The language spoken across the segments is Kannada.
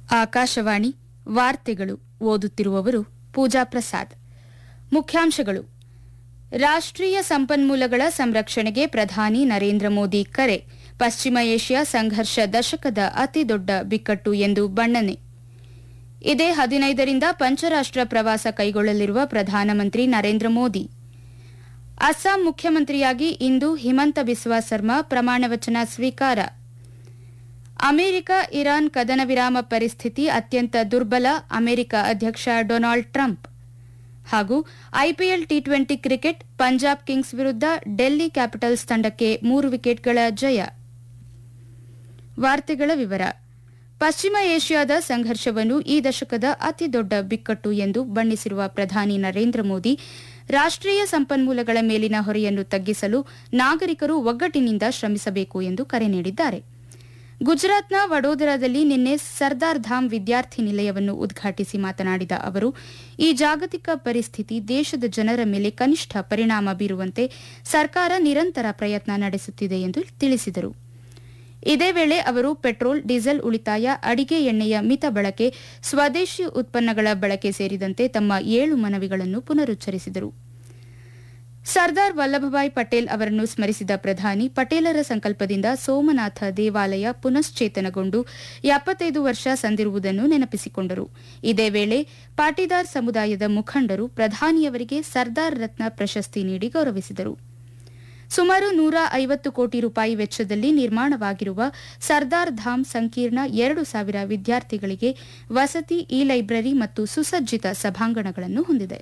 ಆಕಾಶವಾಣಿ ವಾರ್ತೆಗಳು ಓದುತ್ತಿರುವವರು ಪೂಜಾ ಪ್ರಸಾದ್ ಮುಖ್ಯಾಂಶಗಳು ರಾಷ್ಟ್ರೀಯ ಸಂಪನ್ಮೂಲಗಳ ಸಂರಕ್ಷಣೆಗೆ ಪ್ರಧಾನಿ ನರೇಂದ್ರ ಮೋದಿ ಕರೆ ಪಶ್ಚಿಮ ಏಷ್ಯಾ ಸಂಘರ್ಷ ದಶಕದ ಅತಿದೊಡ್ಡ ಬಿಕ್ಕಟ್ಟು ಎಂದು ಬಣ್ಣನೆ ಇದೇ ಹದಿನೈದರಿಂದ ಪಂಚರಾಷ್ಟ್ರ ಪ್ರವಾಸ ಕೈಗೊಳ್ಳಲಿರುವ ಪ್ರಧಾನಮಂತ್ರಿ ನರೇಂದ್ರ ಮೋದಿ ಅಸ್ಸಾಂ ಮುಖ್ಯಮಂತ್ರಿಯಾಗಿ ಇಂದು ಹಿಮಂತ ಬಿಸ್ವಾ ಸರ್ಮಾ ಪ್ರಮಾಣವಚನ ಸ್ವೀಕಾರ ಅಮೆರಿಕ ಇರಾನ್ ಕದನ ವಿರಾಮ ಪರಿಸ್ಥಿತಿ ಅತ್ಯಂತ ದುರ್ಬಲ ಅಮೆರಿಕ ಅಧ್ಯಕ್ಷ ಡೊನಾಲ್ಡ್ ಟ್ರಂಪ್ ಹಾಗೂ IPL T twenty cricket Punjab kings ವಿರುದ್ಧ ಡೆಲ್ಲಿ ಕ್ಯಾಪಿಟಲ್ಸ್ ತಂಡಕ್ಕೆ ಮೂರು ವಿಕೆಟ್ಗಳ ಜಯ ವಾರ್ತೆಗಳ ವಿವರ ಪಶ್ಚಿಮ ಏಷ್ಯಾದ ಸಂಘರ್ಷವನ್ನು ಈ ದಶಕದ ಅತಿದೊಡ್ಡ ಬಿಕ್ಕಟ್ಟು ಎಂದು ಬಣ್ಣಿಸಿರುವ ಪ್ರಧಾನಿ ನರೇಂದ್ರ ಮೋದಿ ರಾಷ್ಟ್ರೀಯ ಸಂಪನ್ಮೂಲಗಳ ಮೇಲಿನ ಹೊರೆಯನ್ನು ತಗ್ಗಿಸಲು ನಾಗರಿಕರು ಒಗ್ಗಟ್ಟಿನಿಂದ ಶ್ರಮಿಸಬೇಕು ಎಂದು ಕರೆ ನೀಡಿದ್ದಾರೆ ಗುಜರಾತ್ನ ವಡೋದರಾದಲ್ಲಿ ನಿನ್ನೆ ಸರ್ದಾರ್ ಧಾಮ್ ವಿದ್ಯಾರ್ಥಿ ನಿಲಯವನ್ನು ಉದ್ಘಾಟಿಸಿ ಮಾತನಾಡಿದ ಅವರು ಈ ಜಾಗತಿಕ ಪರಿಸ್ಥಿತಿ ದೇಶದ ಜನರ ಮೇಲೆ ಕನಿಷ್ಠ ಪರಿಣಾಮ ಬೀರುವಂತೆ ಸರ್ಕಾರ ನಿರಂತರ ಪ್ರಯತ್ನ ನಡೆಸುತ್ತಿದೆ ಎಂದು ತಿಳಿಸಿದರು ಇದೇ ವೇಳೆ ಅವರು ಪೆಟ್ರೋಲ್ ಡೀಸೆಲ್ ಉಳಿತಾಯ ಅಡಿಗೆ ಎಣ್ಣೆಯ ಮಿತ ಬಳಕೆ ಸ್ವದೇಶಿ ಉತ್ಪನ್ನಗಳ ಬಳಕೆ ಸೇರಿದಂತೆ ತಮ್ಮ ಏಳು ಮನವಿಗಳನ್ನು ಪುನರುಚ್ಚರಿಸಿದರು ಸರ್ದಾರ್ ವಲ್ಲಭಭಾಯ್ ಪಟೇಲ್ ಅವರನ್ನು ಸ್ಮರಿಸಿದ ಪ್ರಧಾನಿ ಪಟೇಲರ ಸಂಕಲ್ಪದಿಂದ ಸೋಮನಾಥ ದೇವಾಲಯ ಪುನಶ್ಚೇತನಗೊಂಡು ಎಪ್ಪತ್ತೈದು ವರ್ಷ ಸಂದಿರುವುದನ್ನು ನೆನಪಿಸಿಕೊಂಡರು ಇದೇ ವೇಳೆ ಪಾಟೀದಾರ್ ಸಮುದಾಯದ ಮುಖಂಡರು ಪ್ರಧಾನಿಯವರಿಗೆ ಸರ್ದಾರ್ ರತ್ನ ಪ್ರಶಸ್ತಿ ನೀಡಿ ಗೌರವಿಸಿದರು ಸುಮಾರು ನೂರ ಐವತ್ತು ಕೋಟಿ ರೂಪಾಯಿ ವೆಚ್ಚದಲ್ಲಿ ನಿರ್ಮಾಣವಾಗಿರುವ ಸರ್ದಾರ್ ಧಾಮ್ ಸಂಕೀರ್ಣ ಎರಡು ಸಾವಿರ ವಿದ್ಯಾರ್ಥಿಗಳಿಗೆ ವಸತಿ ಇ ಲೈಬ್ರರಿ ಮತ್ತು ಸುಸಜ್ಜಿತ ಸಭಾಂಗಣಗಳನ್ನು ಹೊಂದಿದೆ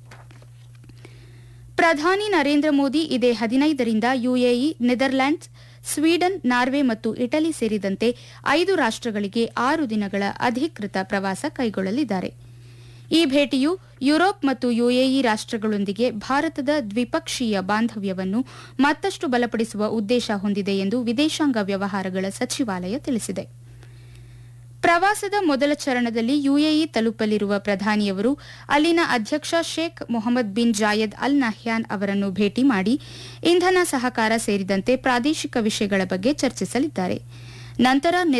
ಪ್ರಧಾನಿ ನರೇಂದ್ರ ಮೋದಿ ಇದೇ ಹದಿನೈದರಿಂದ ಯುಎಇ ನೆದರ್ಲ್ಯಾಂಡ್ಸ್ ಸ್ವೀಡನ್ ನಾರ್ವೆ ಮತ್ತು ಇಟಲಿ ಸೇರಿದಂತೆ ಐದು ರಾಷ್ಟಗಳಿಗೆ ಆರು ದಿನಗಳ ಅಧಿಕೃತ ಪ್ರವಾಸ ಕೈಗೊಳ್ಳಲಿದ್ದಾರೆ ಈ ಭೇಟಿಯು ಯುರೋಪ್ ಮತ್ತು ಯುಎಇ ರಾಷ್ಟಗಳೊಂದಿಗೆ ಭಾರತದ ದ್ವಿಪಕ್ಷೀಯ ಬಾಂಧವ್ಯವನ್ನು ಮತ್ತಷ್ಟು ಬಲಪಡಿಸುವ ಉದ್ದೇಶ ಹೊಂದಿದೆ ಎಂದು ವಿದೇಶಾಂಗ ವ್ಯವಹಾರಗಳ ಸಚಿವಾಲಯ ತಿಳಿಸಿದೆ ಪ್ರವಾಸದ ಮೊದಲ ಚರಣದಲ್ಲಿ ಯುಎಇ ತಲುಪಲಿರುವ ಪ್ರಧಾನಿಯವರು ಅಲ್ಲಿನ ಅಧ್ಯಕ್ಷ Sheikh Mohammed bin Zayed Al Nahyan ಅವರನ್ನು ಭೇಟಿ ಮಾಡಿ ಇಂಧನ ಸಹಕಾರ ಸೇರಿದಂತೆ ಪ್ರಾದೇಶಿಕ ವಿಷಯಗಳ ಬಗ್ಗೆ ಚರ್ಚಿಸಲಿದ್ದಾರೆ ನಂತರ